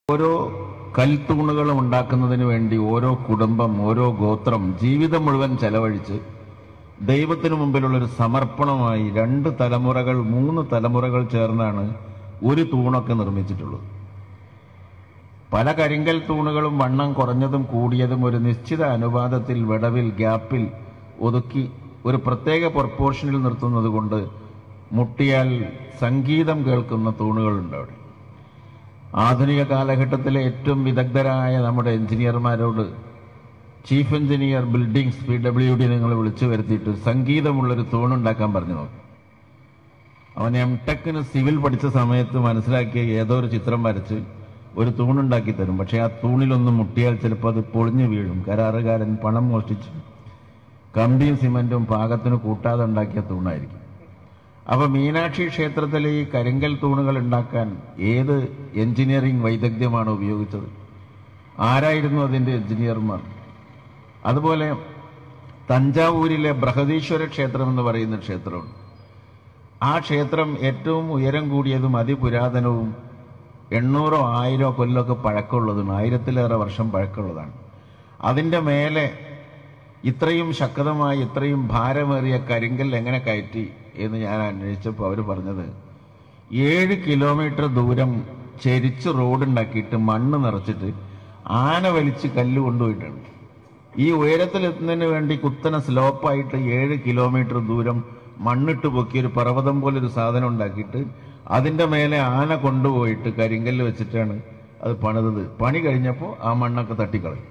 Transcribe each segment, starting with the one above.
ഓരോ കൽത്തൂണുകളും ഉണ്ടാക്കുന്നതിന് വേണ്ടി ഓരോ കുടുംബം ഓരോ ഗോത്രം ജീവിതം മുഴുവൻ ചെലവഴിച്ച് ദൈവത്തിനു മുമ്പിലുള്ള ഒരു സമർപ്പണമായി രണ്ട് തലമുറകൾ മൂന്ന് തലമുറകൾ ചേർന്നാണ് ഒരു തൂണൊക്കെ നിർമ്മിച്ചിട്ടുള്ളത് പല കരിങ്കൽ തൂണുകളും വണ്ണം കുറഞ്ഞതും കൂടിയതും ഒരു നിശ്ചിത അനുപാതത്തിൽ വിടവിൽ ഗ്യാപ്പിൽ ഒതുക്കി ഒരു പ്രത്യേക പ്രൊപ്പോർഷനിൽ നിർത്തുന്നത് കൊണ്ട് മുട്ടിയാൽ സംഗീതം കേൾക്കുന്ന തൂണുകളുണ്ട് അവിടെ ആധുനിക കാലഘട്ടത്തിലെ ഏറ്റവും വിദഗ്ധരായ നമ്മുടെ എഞ്ചിനീയർമാരോട് chief engineer buildings P W D നിങ്ങൾ വിളിച്ചു വരുത്തിയിട്ട് സംഗീതമുള്ളൊരു തൂണുണ്ടാക്കാൻ പറഞ്ഞു നോക്കി അവൻ എം ടെക്കിന് സിവിൽ പഠിച്ച സമയത്ത് മനസ്സിലാക്കിയ ഏതോ ഒരു ചിത്രം വരച്ച് ഒരു തൂണുണ്ടാക്കി തരും പക്ഷെ ആ തൂണിലൊന്നും മുട്ടിയാൽ ചിലപ്പോൾ അത് പൊളിഞ്ഞു വീഴും കരാറുകാരൻ പണം മോഷ്ടിച്ച് കമ്പിയും സിമന്റും പാകത്തിന് കൂട്ടാതെ ഉണ്ടാക്കിയ തൂണായിരിക്കും അപ്പൊ മീനാക്ഷി ക്ഷേത്രത്തിലെ ഈ കരിങ്കൽ തൂണുകൾ ഉണ്ടാക്കാൻ ഏത് എഞ്ചിനീയറിംഗ് വൈദഗ്ധ്യമാണ് ഉപയോഗിച്ചത് ആരായിരുന്നു അതിന്റെ എഞ്ചിനീയർമാർ അതുപോലെ തഞ്ചാവൂരിലെ ബൃഹദീശ്വര ക്ഷേത്രം എന്ന് പറയുന്ന ക്ഷേത്രമുണ്ട് ആ ക്ഷേത്രം ഏറ്റവും ഉയരം കൂടിയതും അതിപുരാതനവും എണ്ണൂറോ ആയിരോ കൊല്ലമൊക്കെ പഴക്കമുള്ളതും ആയിരത്തിലേറെ വർഷം പഴക്കമുള്ളതാണ് അതിന്റെ മേലെ ഇത്രയും ശക്തമായി ഇത്രയും ഭാരമേറിയ കരിങ്കൽ എങ്ങനെ കയറ്റി എന്ന് ഞാൻ അന്വേഷിച്ചപ്പോൾ അവർ പറഞ്ഞത് ഏഴ് കിലോമീറ്റർ ദൂരം ചെരിച്ച് റോഡുണ്ടാക്കിയിട്ട് മണ്ണ് നിറച്ചിട്ട് ആന വലിച്ച് കല്ല് കൊണ്ടുപോയിട്ടുണ്ട് ഈ ഉയരത്തിലെത്തുന്നതിന് വേണ്ടി കുത്തനെ സ്ലോപ്പായിട്ട് ഏഴ് കിലോമീറ്റർ ദൂരം മണ്ണിട്ട് പൊക്കി ഒരു പർവ്വതം പോലെ ഒരു സാധനം ഉണ്ടാക്കിയിട്ട് അതിന്റെ മേലെ ആന കൊണ്ടുപോയിട്ട് കരിങ്കല്ല് വെച്ചിട്ടാണ് അത് പണിതത് പണി കഴിഞ്ഞപ്പോൾ ആ മണ്ണൊക്കെ തട്ടിക്കളയും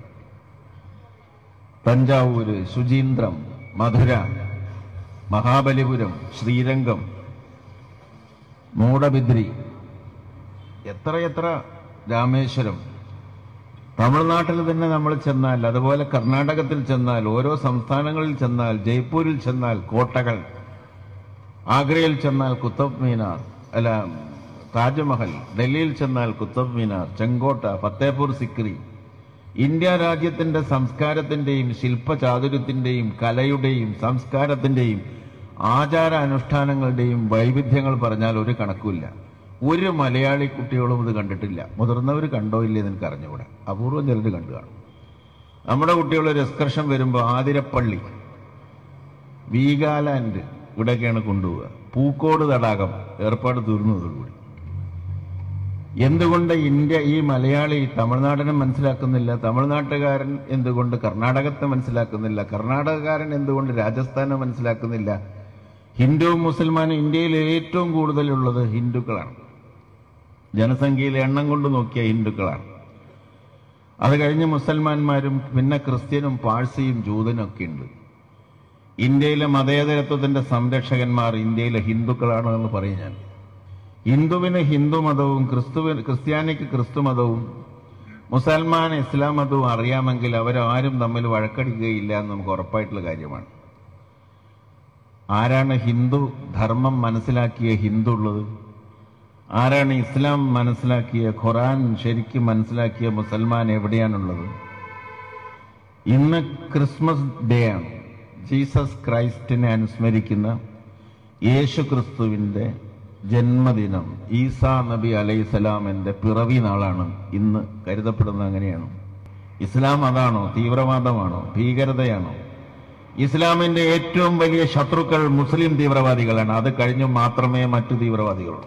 തഞ്ചാവൂര് ശുചീന്ദ്രം മധുര മഹാബലിപുരം ശ്രീരംഗം മൂടബിദ്രി എത്രയെത്ര രാമേശ്വരം തമിഴ്നാട്ടിൽ തന്നെ നമ്മൾ ചെന്നാൽ അതുപോലെ കർണാടകത്തിൽ ചെന്നാൽ ഓരോ സംസ്ഥാനങ്ങളിൽ ചെന്നാൽ ജയ്പൂരിൽ ചെന്നാൽ കോട്ടകൾ ആഗ്രയിൽ ചെന്നാൽ കുത്തബ് മീനാർ അല്ല താജ്മഹൽ ഡൽഹിയിൽ ചെന്നാൽ കുത്തബ് മീനാർ ചെങ്കോട്ട ഫത്തേപൂർ സിക്രി ഇന്ത്യ രാജ്യത്തിന്റെ സംസ്കാരത്തിന്റെയും ശില്പചാതുര്യത്തിന്റെയും കലയുടെയും സംസ്കാരത്തിന്റെയും ആചാര അനുഷ്ഠാനങ്ങളുടെയും വൈവിധ്യങ്ങൾ പറഞ്ഞാൽ ഒരു കണക്കുമില്ല ഒരു മലയാളി കുട്ടികളും ഇത് കണ്ടിട്ടില്ല മുതിർന്നവർ കണ്ടോ ഇല്ലെന്ന് എനിക്ക് അറിഞ്ഞുകൂടാ അപൂർവം ചിലർ കണ്ടു കാണും നമ്മുടെ കുട്ടികൾ ഒരു എക്സ്കർഷൻ വരുമ്പോൾ ആതിരപ്പള്ളി വീഗാലാൻഡ് ഇവിടെയൊക്കെയാണ് കൊണ്ടുപോവുക പൂക്കോട് തടാകം ഏർപ്പാട് തീർന്നതോടുകൂടി എന്തുകൊണ്ട് ഇന്ത്യ ഈ മലയാളി തമിഴ്നാടിനെ മനസ്സിലാക്കുന്നില്ല തമിഴ്നാട്ടുകാരൻ എന്തുകൊണ്ട് കർണാടകത്തെ മനസ്സിലാക്കുന്നില്ല കർണാടകക്കാരൻ എന്തുകൊണ്ട് രാജസ്ഥാനെ മനസ്സിലാക്കുന്നില്ല ഹിന്ദുവും മുസൽമാനും ഇന്ത്യയിൽ ഏറ്റവും കൂടുതലുള്ളത് ഹിന്ദുക്കളാണ് ജനസംഖ്യയിലെ എണ്ണം കൊണ്ട് നോക്കിയ ഹിന്ദുക്കളാണ് അത് കഴിഞ്ഞ് മുസൽമാന്മാരും പിന്നെ ക്രിസ്ത്യനും പാഴ്സിയും ജൂതനും ഒക്കെ ഉണ്ട് ഇന്ത്യയിലെ മതേതരത്വത്തിന്റെ സംരക്ഷകന്മാർ ഇന്ത്യയിലെ ഹിന്ദുക്കളാണ് എന്ന് പറയും ഞാൻ ഹിന്ദുവിന് ഹിന്ദു മതവും ക്രിസ്തുവിന് ക്രിസ്ത്യാനിക്ക് ക്രിസ്തു മതവും മുസൽമാൻ ഇസ്ലാം മതവും അറിയാമെങ്കിൽ അവരാരും തമ്മിൽ വഴക്കടിക്കുകയില്ല എന്ന് നമുക്ക് ഉറപ്പായിട്ടുള്ള കാര്യമാണ് ആരാണ് ഹിന്ദു ധർമ്മം മനസ്സിലാക്കിയ ഹിന്ദു ഉള്ളത് ആരാണ് ഇസ്ലാം മനസ്സിലാക്കിയ ഖുറാൻ ശരിക്കും മനസ്സിലാക്കിയ മുസൽമാൻ എവിടെയാണുള്ളത് ഇന്ന് ക്രിസ്മസ് ഡേ ആണ് ജീസസ് ക്രൈസ്റ്റിനെ അനുസ്മരിക്കുന്ന യേശു ക്രിസ്തുവിന്റെ ജന്മദിനം ഈസാ നബി അലൈഹിസ്സലാമിന്റെ പിറവി നാളാണ് ഇന്ന് കരുതപ്പെടുന്നത് അങ്ങനെയാണ് ഇസ്ലാം അതാണോ തീവ്രവാദമാണോ ഭീകരതയാണോ ഇസ്ലാമിന്റെ ഏറ്റവും വലിയ ശത്രുക്കൾ മുസ്ലിം തീവ്രവാദികളാണ് അത് കഴിഞ്ഞു മാത്രമേ മറ്റു തീവ്രവാദികളുള്ളൂ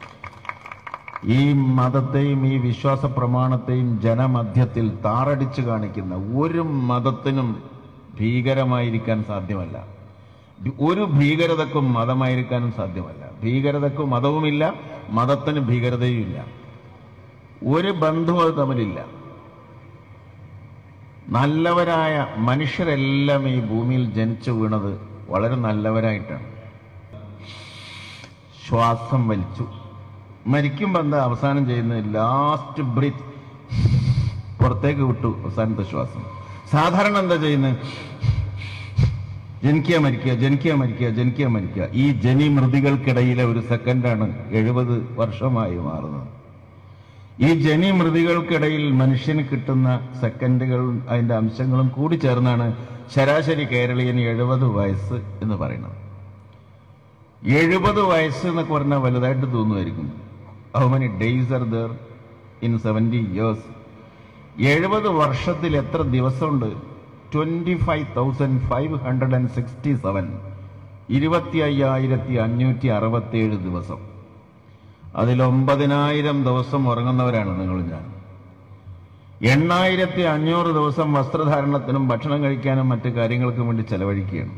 ഈ മതത്തെയും ഈ വിശ്വാസ പ്രമാണത്തെയും ജനമധ്യത്തിൽ താറടിച്ചു കാണിക്കുന്ന ഒരു മതത്തിനും ഭീകരമായിരിക്കാൻ സാധ്യമല്ല ഒരു ഭീകരതക്കും മതമായിരിക്കാനും സാധ്യമല്ല ഭീകരതക്കും മതവുമില്ല മതത്തിന് ഭീകരതയും ഇല്ല ഒരു ബന്ധവും അത് തമ്മിലില്ല നല്ലവരായ മനുഷ്യരെല്ലാം ഈ ഭൂമിയിൽ ജനിച്ചു വീണത് വളരെ നല്ലവരായിട്ടാണ് ശ്വാസം വലിച്ചു മരിക്കുമ്പോൾ എന്താ അവസാനം ചെയ്യുന്നത് ലാസ്റ്റ് ബ്രീത്ത് പുറത്തേക്ക് വിട്ടു അവസാനത്തെ ശ്വാസം സാധാരണ എന്താ ചെയ്യുന്നത് ജനിക്കുക മരിക്കുക ജനിക്കുക മരിക്കുക ജനിക്കുക മരിക്കുക ഈ ജനിമൃതികൾക്കിടയിലെ ഒരു സെക്കൻഡാണ് എഴുപത് വർഷമായി മാറുന്നത് ഈ ജനിമൃതികൾക്കിടയിൽ മനുഷ്യന് കിട്ടുന്ന സെക്കൻഡുകളും അതിന്റെ അംശങ്ങളും കൂടി ചേർന്നാണ് ശരാശരി കേരളീയന് എഴുപത് വയസ്സ് എന്ന് പറയുന്നത് എഴുപത് വയസ്സ് എന്നൊക്കെ പറഞ്ഞാൽ വലുതായിട്ട് തോന്നുമായിരിക്കും how many days are there in seventy years എഴുപത് വർഷത്തിൽ എത്ര ദിവസമുണ്ട് twenty five thousand five hundred and sixty seven ഇരുപത്തി അയ്യായിരത്തി അഞ്ഞൂറ്റി അറുപത്തിയേഴ് ദിവസം അതിൽ ഒമ്പതിനായിരം ദിവസം ഉറങ്ങുന്നവരാണ് നിങ്ങൾ ഞാൻ എണ്ണായിരത്തി അഞ്ഞൂറ് ദിവസം വസ്ത്രധാരണത്തിനും ഭക്ഷണം കഴിക്കാനും മറ്റു കാര്യങ്ങൾക്കും വേണ്ടി ചെലവഴിക്കുകയാണ്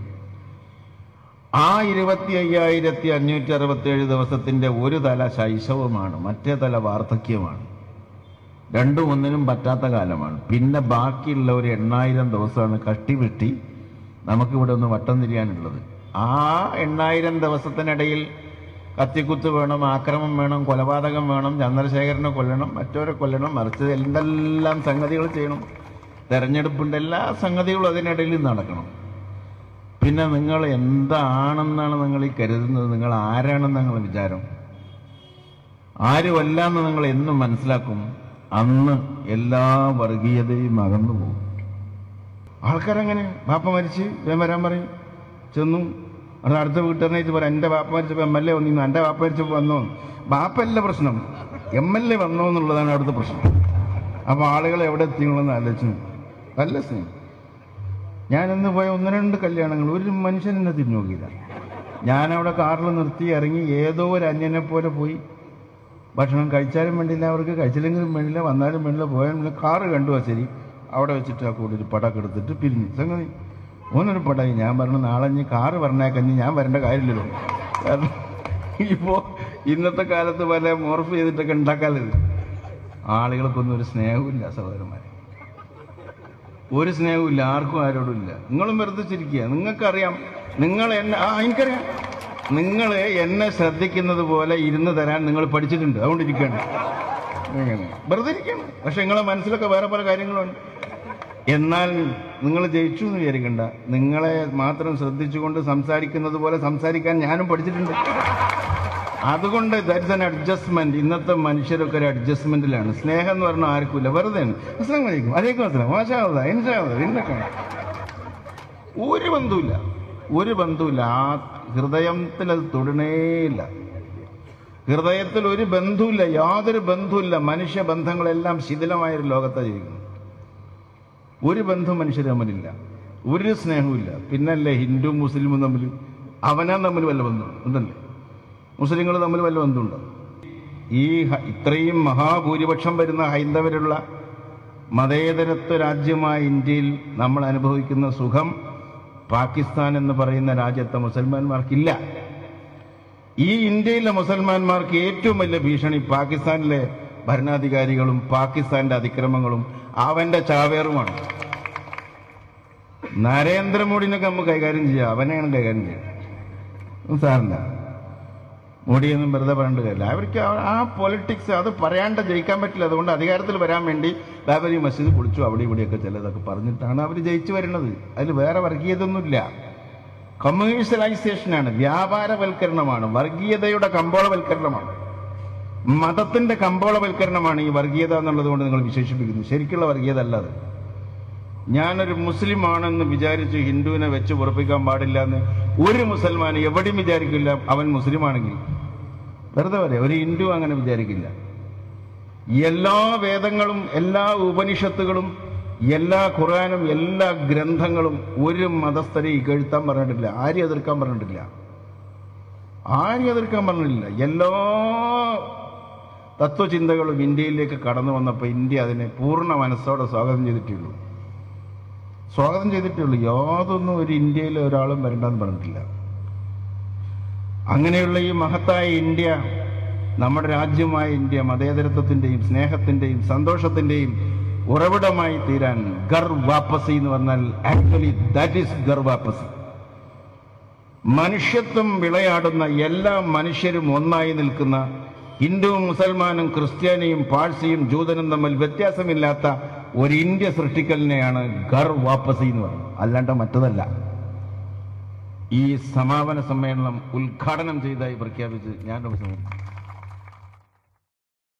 ആ ഇരുപത്തി അയ്യായിരത്തി അഞ്ഞൂറ്റി അറുപത്തിയേഴ് ദിവസത്തിന്റെ ഒരു തല ശൈശവമാണ് മറ്റേ തല വാർദ്ധക്യമാണ് രണ്ടും ഒന്നിനും പറ്റാത്ത കാലമാണ് പിന്നെ ബാക്കിയുള്ള ഒരു എണ്ണായിരം ദിവസമാണ് കഷ്ടിവെട്ടി നമുക്കിവിടെ ഒന്ന് വട്ടം തിരിയാനുള്ളത് ആ എണ്ണായിരം ദിവസത്തിനിടയിൽ കത്തിക്കുത്ത് വേണം ആക്രമം വേണം കൊലപാതകം വേണം ചന്ദ്രശേഖരനെ കൊല്ലണം മറ്റവരെ കൊല്ലണം മറിച്ച് എന്തെല്ലാം സംഗതികൾ ചെയ്യണം തെരഞ്ഞെടുപ്പിൻ്റെ എല്ലാ സംഗതികളും അതിനിടയിൽ നടക്കണം പിന്നെ നിങ്ങൾ എന്താണെന്നാണ് നിങ്ങൾ ഈ കരുതുന്നത് നിങ്ങൾ ആരാണെന്ന് നിങ്ങൾ വിചാരം ആരുമല്ലാന്ന് നിങ്ങൾ എന്നും മനസ്സിലാക്കും അന്ന് എല്ലാ വർഗീയതയും അകന്നു പോകും ആൾക്കാരങ്ങനെ ബാപ്പ മരിച്ച് ഞാൻ വരാൻ പറയും ചെന്നു അവിടെ അടുത്ത വീട്ടുകാരനായിട്ട് പറയാം എൻ്റെ ബാപ്പ മരിച്ചപ്പോൾ എം എൽ എ വന്നിരുന്നു എൻ്റെ ബാപ്പ മരിച്ചപ്പോൾ വന്നോ ബാപ്പല്ല പ്രശ്നം എം എൽ എ വന്നോ എന്നുള്ളതാണ് അവിടുത്തെ പ്രശ്നം അപ്പോൾ ആളുകൾ എവിടെ എത്തിയുള്ളതെന്ന് ആലോചിച്ചു നല്ല സ്നേഹം ഞാനിന്ന് പോയ ഒന്ന് രണ്ട് കല്യാണങ്ങൾ ഒരു മനുഷ്യൻ എന്നെ തിരിഞ്ഞു നോക്കിയില്ല ഞാനവിടെ കാറിൽ നിർത്തി ഇറങ്ങി ഏതോ ഒരു അന്യനെ പോലെ പോയി ഭക്ഷണം കഴിച്ചാലും വേണ്ടില്ല അവർക്ക് കഴിച്ചില്ലെങ്കിലും വേണ്ടില്ല വന്നാലും വേണ്ടില്ല പോയാലും വേണ്ടില്ല കാറ് കണ്ടു ശരി അവിടെ വെച്ചിട്ട് ആ കൂടി ഒരു പടക്കം എടുത്തിട്ട് പിരിഞ്ഞു സംഗതി ഓനൊരു പടായി ഞാൻ പറഞ്ഞു നാളെ ഇനി കാറ് പറഞ്ഞേക്കഞ്ഞ് ഞാൻ വരേണ്ട കാര്യമില്ലല്ലോ കാരണം ഇപ്പോൾ ഇന്നത്തെ കാലത്ത് പല മോർഫ് ചെയ്തിട്ടൊക്കെ ഉണ്ടാക്കാലത് ആളുകൾക്കൊന്നും ഒരു സ്നേഹമില്ല സഹോദരന്മാരെ ഒരു സ്നേഹവും ഇല്ല ആർക്കും ആരോടും ഇല്ല നിങ്ങളും വെറുതെ ചിരിക്കുക നിങ്ങൾക്കറിയാം നിങ്ങൾ എന്നെ ആ എനിക്കറിയാം നിങ്ങൾ എന്നെ ശ്രദ്ധിക്കുന്നത് പോലെ ഇരുന്ന് തരാൻ നിങ്ങൾ പഠിച്ചിട്ടുണ്ട് അതുകൊണ്ട് ഇരിക്കുകയാണ് ഇങ്ങനെ. വെറുതെ ഇരിക്കുകയാണ് പക്ഷെ നിങ്ങളെ മനസ്സിലൊക്കെ വേറെ പല കാര്യങ്ങളുണ്ട് എന്നാൽ നിങ്ങൾ ജയിച്ചു എന്ന് വിചാരിക്കണ്ട നിങ്ങളെ മാത്രം ശ്രദ്ധിച്ചുകൊണ്ട് സംസാരിക്കുന്നത് പോലെ സംസാരിക്കാൻ ഞാനും പഠിച്ചിട്ടുണ്ട് അതുകൊണ്ട് ദാറ്റ്സ് ആൻ അഡ്ജസ്റ്റ്മെന്റ് ഇന്നത്തെ മനുഷ്യരൊക്കെ ഒരു അഡ്ജസ്റ്റ്മെന്റിലാണ് സ്നേഹം എന്ന് പറഞ്ഞാൽ ആർക്കുമില്ല വെറുതെ അസ്ലാം വലൈക്കും അലൈക്കും അസ്ലാം മാഷാവത ഇൻഷാവത ഇന്നൊക്കെ ഒരു ബന്ധുവില്ല ഒരു ബന്ധുവില്ല ആ ഹൃദയത്തിൽ അത് തൊടണേയില്ല ഹൃദയത്തിൽ ഒരു ബന്ധുവില്ല യാതൊരു ബന്ധുവില്ല മനുഷ്യ ബന്ധങ്ങളെല്ലാം ശിഥിലമായ ഒരു ലോകത്താണ് ജീവിക്കുന്നത് ഒരു ബന്ധം മനുഷ്യർ തമ്മിലില്ല ഒരു സ്നേഹമില്ല പിന്നല്ലേ ഹിന്ദു മുസ്ലിമും തമ്മിൽ അവനാൻ തമ്മിൽ വല്ല ബന്ധമുണ്ട് ഉണ്ടല്ലേ മുസ്ലിങ്ങൾ തമ്മിൽ വല്ല ബന്ധമുണ്ടോ ഈ ഹ- ഇത്രയും മഹാഭൂരിപക്ഷം വരുന്ന ഹൈന്ദവരുള്ള മതേതരത്വ രാജ്യമായ ഇന്ത്യയിൽ നമ്മൾ അനുഭവിക്കുന്ന സുഖം പാകിസ്ഥാൻ എന്ന് പറയുന്ന രാജ്യത്തെ മുസൽമാന്മാർക്കില്ല ഈ ഇന്ത്യയിലെ മുസൽമാന്മാർക്ക് ഏറ്റവും വലിയ ഭീഷണി പാകിസ്ഥാനിലെ ഭരണാധികാരികളും പാകിസ്ഥാന്റെ അതിക്രമങ്ങളും അവന്റെ ചാവേറുമാണ് നരേന്ദ്രമോദിനൊക്കെ നമുക്ക് കൈകാര്യം ചെയ്യാം അവനെയാണ് കൈകാര്യം ചെയ്യുക സാറില്ല മോഡിയൊന്നും വെറുതെ പറയേണ്ട കാര്യമില്ല അവർക്ക് ആ- ആ പൊളിറ്റിക്സ് അത് പറയാണ്ട് ജയിക്കാൻ പറ്റില്ല അതുകൊണ്ട് അധികാരത്തിൽ വരാൻ വേണ്ടി ബാബരി മസ്ജിദ് പൊളിച്ചു അവിടെ ഇവിടെയൊക്കെ ചിലതൊക്കെ പറഞ്ഞിട്ടാണ് അവർ ജയിച്ചു വരുന്നത് അതിൽ വേറെ വർഗീയതൊന്നുമില്ല കമേഴ്ഷ്യലൈസേഷനാണ് വ്യാപാരവൽക്കരണമാണ് വർഗീയതയുടെ കമ്പോളവൽക്കരണമാണ് മതത്തിന്റെ കമ്പോളവൽക്കരണമാണ് ഈ വർഗീയത എന്നുള്ളത് കൊണ്ട് നിങ്ങൾ വിശേഷിപ്പിക്കുന്നു ശരിക്കുള്ള വർഗീയത അല്ലാതെ ഞാനൊരു മുസ്ലിം ആണെന്ന് വിചാരിച്ച് ഹിന്ദുവിനെ വെച്ച് ഉറപ്പിക്കാൻ പാടില്ല എന്ന് ഒരു മുസൽമാൻ എവിടെയും വിചാരിക്കില്ല അവൻ മുസ്ലിം ആണെങ്കിൽ വെറുതെ പറയാം ഒരു ഹിന്ദു അങ്ങനെ വിചാരിക്കില്ല എല്ലാ വേദങ്ങളും എല്ലാ ഉപനിഷത്തുകളും എല്ലാ ഖുറാനും എല്ലാ ഗ്രന്ഥങ്ങളും ഒരു മതസ്ഥരെ ഇകഴ്ത്താൻ പറഞ്ഞിട്ടില്ല ആരെയും എതിർക്കാൻ പറഞ്ഞിട്ടില്ല ആരെയും എതിർക്കാൻ പറഞ്ഞിട്ടില്ല എല്ലാ തത്വചിന്തകളും ഇന്ത്യയിലേക്ക് കടന്നു വന്നപ്പോൾ ഇന്ത്യ അതിനെ പൂർണ്ണ മനസ്സോടെ സ്വാഗതം ചെയ്തിട്ടുള്ളൂ സ്വാഗതം ചെയ്തിട്ടുള്ളൂ യാതൊന്നും ഒരു ഇന്ത്യയിലെ ഒരാളും വരണ്ടെന്ന് പറഞ്ഞിട്ടില്ല അങ്ങനെയുള്ള ഈ മഹത്തായ ഇന്ത്യ നമ്മുടെ രാജ്യമായ ഇന്ത്യ മതേതരത്വത്തിന്റെയും സ്നേഹത്തിന്റെയും സന്തോഷത്തിന്റെയും ഉറവിടമായി തീരാൻ ഗർ വാപ്പസി എന്ന് പറഞ്ഞാൽ actually that is Ghar Wapsi മനുഷ്യത്വം വിളയാടുന്ന എല്ലാ മനുഷ്യരും ഒന്നായി നിൽക്കുന്ന ഹിന്ദുവും മുസൽമാനും ക്രിസ്ത്യാനിയും പാഴ്സിയും ജൂതനും തമ്മിൽ വ്യത്യാസമില്ലാത്ത ഒരു ഇന്ത്യ സൃഷ്ടിക്കലിനെയാണ് ഗർ വാപ്പസി എന്ന് പറയുന്നത് അല്ലാണ്ട് മറ്റതല്ല ഈ സമാപന സമ്മേളനം ഉദ്ഘാടനം ചെയ്തതായി പ്രഖ്യാപിച്ച് ഞാൻ ഉപസംഹരിക്കുന്നു